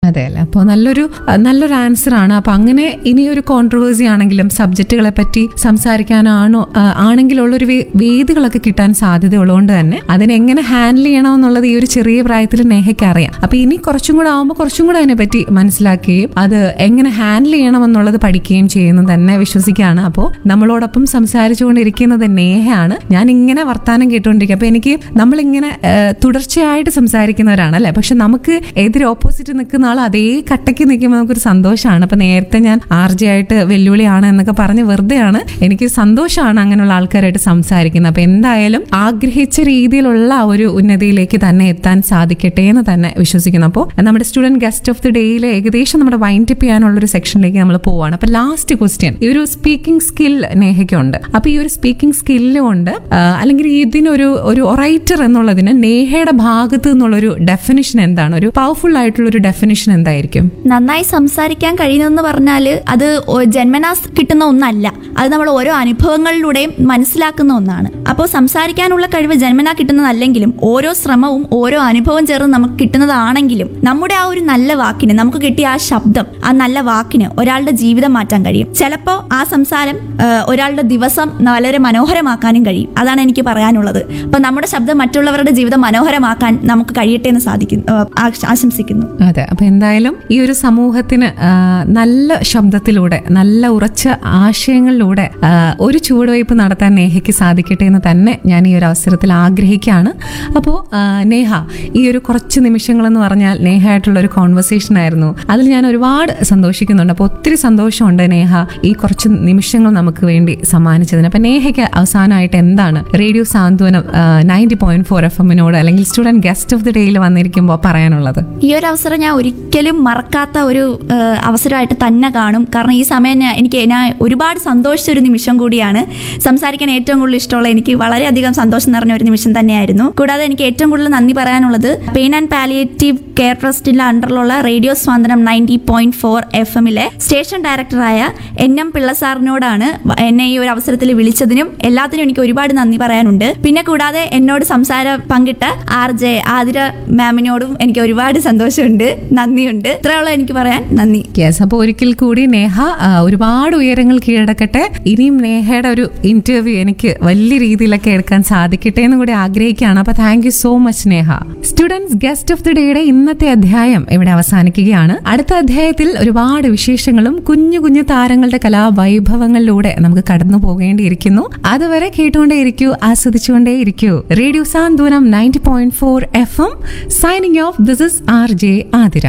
അതെ അല്ലേ അപ്പോൾ നല്ലൊരു അഹ് നല്ലൊരു ആൻസർ ആണ് അപ്പൊ അങ്ങനെ ഇനിയൊരു കോൺട്രവേഴ്സി ആണെങ്കിലും സബ്ജക്റ്റുകളെ പറ്റി സംസാരിക്കാനാണോ അഹ് ആണെങ്കിലുള്ളൊരു വേ- വേദികളൊക്കെ കിട്ടാൻ സാധ്യതയുള്ളതുകൊണ്ട് തന്നെ അതിനെങ്ങനെ ഹാൻഡിൽ ചെയ്യണം എന്നുള്ളത് ഈ ഒരു ചെറിയ പ്രായത്തിൽ നേഹയ്ക്ക് അറിയാം അപ്പൊ ഇനി കുറച്ചും കൂടെ ആകുമ്പോൾ കുറച്ചും കൂടെ അതിനെ പറ്റി മനസ്സിലാക്കുകയും അത് എങ്ങനെ ഹാൻഡിൽ ചെയ്യണം എന്നുള്ളത് പഠിക്കുകയും ചെയ്യുന്നു തന്നെ വിശ്വസിക്കുകയാണ് അപ്പോൾ നമ്മളോടൊപ്പം സംസാരിച്ചുകൊണ്ടിരിക്കുന്നത് നേഹയാണ് ഞാൻ ഇങ്ങനെ വർത്താനം കേട്ടുകൊണ്ടിരിക്കുക അപ്പൊ എനിക്ക് നമ്മളിങ്ങനെ ഏഹ്, തുടർച്ചയായിട്ട് സംസാരിക്കുന്നവരാണ് അല്ലെ പക്ഷെ നമുക്ക് എതിരെ ഓപ്പോസിറ്റ് നിൽക്കുന്ന ആൾ അതേ കട്ടയ്ക്ക് നിൽക്കുമ്പോൾ നമുക്കൊരു സന്തോഷമാണ് അപ്പൊ നേരത്തെ ഞാൻ ആർജി ആയിട്ട് വെല്ലുവിളിയാണ് എന്നൊക്കെ പറഞ്ഞ് വെറുതെയാണ് എനിക്ക് സന്തോഷമാണ് അങ്ങനെയുള്ള ആൾക്കാരായിട്ട് സംസാരിക്കുന്നത് അപ്പൊ എന്തായാലും ആഗ്രഹിച്ച രീതിയിലുള്ള ആ ഒരു ഉന്നതിയിലേക്ക് തന്നെ എത്താൻ സാധിക്കട്ടെ എന്ന് തന്നെ വിശ്വസിക്കുന്നു അപ്പോൾ നമ്മുടെ സ്റ്റുഡന്റ് ഗസ്റ്റ് ഓഫ് ദി ഡേയിൽ ഏകദേശം നമ്മുടെ വൈൻഡ് അപ്പ് ചെയ്യാനുള്ള ഒരു സെക്ഷനിലേക്ക് നമ്മൾ പോവാണ് അപ്പൊ ലാസ്റ്റ് ക്വസ്റ്റ്യൻ ഈ ഒരു സ്പീക്കിംഗ് സ്കിൽ നേഹയ്ക്കുണ്ട് അപ്പൊ ഈ ഒരു സ്പീക്കിംഗ് സ്കില്ലും ഉണ്ട് ആ, അല്ലെങ്കിൽ ഇതിനൊരു ഒരു ഒറൈറ്റർ എന്നുള്ളതിന് നേഹയുടെ ഭാഗത്ത് നിന്നുള്ളൊരു ഡെഫിനിഷൻ എന്താണ് ഒരു പവർഫുൾ ആയിട്ടുള്ള ഒരു ഡെഫിനിഷൻ എന്തായിരിക്കും നന്നായി സംസാരിക്കാൻ കഴിയുന്നതെന്ന് പറഞ്ഞാൽ അത് ഒ- ജന്മനാ സ് കിട്ടുന്ന ഒന്നല്ല അത് നമ്മൾ ഓരോ അനുഭവങ്ങളിലൂടെയും മനസ്സിലാക്കുന്ന ഒന്നാണ് അപ്പോൾ സംസാരിക്കാനുള്ള കഴിവ് ജന്മനാ കിട്ടുന്നതല്ലെങ്കിലും ഓരോ ശ്രമവും ഓരോ അനുഭവം ചേർന്ന് നമുക്ക് കിട്ടുന്നതാണെങ്കിലും നമ്മുടെ ആ ഒരു നല്ല വാക്കിന് നമുക്ക് കിട്ടിയ ആ ശബ്ദം ആ നല്ല വാക്കിന് ഒരാളുടെ ജീവിതം മാറ്റാൻ കഴിയും ചിലപ്പോൾ ആ സംസാരം ആ, ഒരാളുടെ ദിവസം വളരെ മനോഹരമാക്കാനും കഴിയും അതാണ് എനിക്ക് പറയാനുള്ളത് അപ്പൊ നമ്മുടെ ശബ്ദം മറ്റുള്ളവരുടെ ജീവിതം മനോഹരമാക്കാൻ നമുക്ക് കഴിയട്ടെ എന്ന് സാധിക്കുന്നു ആ, ആശ- ആശംസിക്കുന്നു അതെ അപ്പൊ എന്തായാലും ഈ ഒരു സമൂഹത്തിന് ആ, നല്ല ശബ്ദത്തിലൂടെ നല്ല ഉറച്ച ആശയങ്ങളിലൂടെ ആ, ഒരു ചുവടുവയ്പ് നടത്താൻ നേഹയ്ക്ക് സാധിക്കട്ടെ എന്ന് തന്നെ ഞാൻ ഈ ഒരു അവസരത്തിൽ ആഗ്രഹിക്കുകയാണ് അപ്പോൾ നേഹ ഈ ഒരു കുറച്ച് നിമിഷങ്ങൾ എന്ന് പറഞ്ഞാൽ നേഹയായിട്ടുള്ള ഒരു കോൺവെർസേഷൻ ആയിരുന്നു അതിൽ ഞാൻ ഒരുപാട് സന്തോഷിക്കുന്നുണ്ട് അപ്പോൾ ഒത്തിരി സന്തോഷമുണ്ട് നേഹ ഈ കുറച്ച് നിമിഷങ്ങൾ നമുക്ക് വേണ്ടി സമ്മാനിച്ചതിന് അപ്പൊ നേഹയ്ക്ക് അവസാനമായിട്ട് എന്താണ് radio Santhwanam ninety point four F എമ്മിനോട് അല്ലെങ്കിൽ സ്റ്റുഡന്റ് ഗസ്റ്റ് ഓഫ് ദി ഡേയിൽ വന്നിരിക്കുമ്പോൾ പറയാനുള്ളത് ഈ ഒരു അവസരം ഞാൻ ഒരിക്കലും മറക്കാത്ത ഒരു ആ, അവസരമായിട്ട് തന്നെ കാണും കാരണം ഈ സമയം ഞാൻ- എനിക്ക് ഞാൻ ഒരുപാട് സന്തോഷിച്ച ഒരു നിമിഷം കൂടിയാണ് സംസാരിക്കാൻ ഏറ്റവും കൂടുതൽ ഇഷ്ടമുള്ള എനിക്ക് വളരെയധികം സന്തോഷം നിറഞ്ഞ ഒരു നിമിഷം തന്നെയായിരുന്നു കൂടാതെ എനിക്ക് ഏറ്റവും കൂടുതൽ നന്ദി പറയാനുള്ളത് പെയിൻ ആൻഡ് പാലിയേറ്റീവ് കെയർ ട്രസ്റ്റിന്റെ അണ്ടറിലുള്ള റേഡിയോ സ്വാതന്ത്ര്യം നയൻറ്റി പോയിന്റ് ഫോർ എഫ് എമ്മിലെ സ്റ്റേഷൻ ഡയറക്ടറായ എൻ എം പിള്ള സാറിനോടാണ് വ- എന്നെ ഈ ഒരു അവസരത്തിൽ വിളിച്ചതിനും എല്ലാത്തിനും എനിക്ക് ഒരുപാട് നന്ദി പറയാനുണ്ട് പിന്നെ കൂടാതെ എന്നോട് സംസാരം പങ്കിട്ട ആർ ജെ ആതിര മാമിനോടും എനിക്ക് ഒരുപാട് സന്തോഷമുണ്ട് നന്ദിയുണ്ട് ഇത്രയുള്ള എനിക്ക് പറയാൻ നന്ദി യെസ് അപ്പോൾ ഒരിക്കൽ കൂടി നേഹ ആ, ഒരുപാട് ഉയരങ്ങൾ കീഴടക്കട്ടെ ഇനിയും നേഹയുടെ ഒരു ഇന്റർവ്യൂ എനിക്ക് വലിയ രീതിയിലൊക്കെ എടുക്കാൻ സാധിക്കട്ടെ എന്ന് കൂടി ആഗ്രഹിക്കുകയാണ് അപ്പൊ thank you so much Neha students guest of the ഡേയുടെ ഇന്നത്തെ അധ്യായം ഇവിടെ അവസാനിക്കുകയാണ് അടുത്ത അധ്യായത്തിൽ ഒരുപാട് വിശേഷങ്ങളും കുഞ്ഞു കുഞ്ഞു താരങ്ങളുടെ കലാവൈഭവങ്ങളിലൂടെ നമുക്ക് കടന്നു പോകേണ്ടിയിരിക്കുന്നു അതുവരെ കേട്ടുകൊണ്ടേയിരിക്കൂ ആസ്വദിച്ചുകൊണ്ടേയിരിക്കൂ radio Santhwanam ninety point four F M signing off this is R J Athira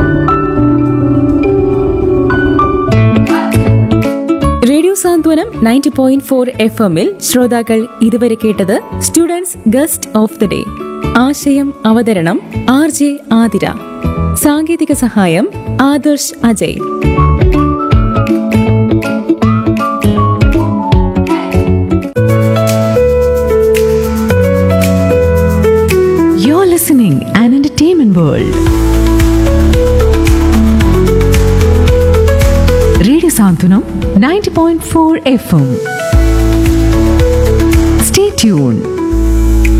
radio Santhwanam ninety point four F എമ്മിൽ ശ്രോതാക്കൾ ഇതുവരെ കേട്ടത് students guest of the day ആശയം അവതരണം ആർ ജെ ആതിര സാങ്കേതിക സഹായം Adarsh Ajay You're listening an entertainment world. Radio Santunam 90.4 FM. Stay tuned.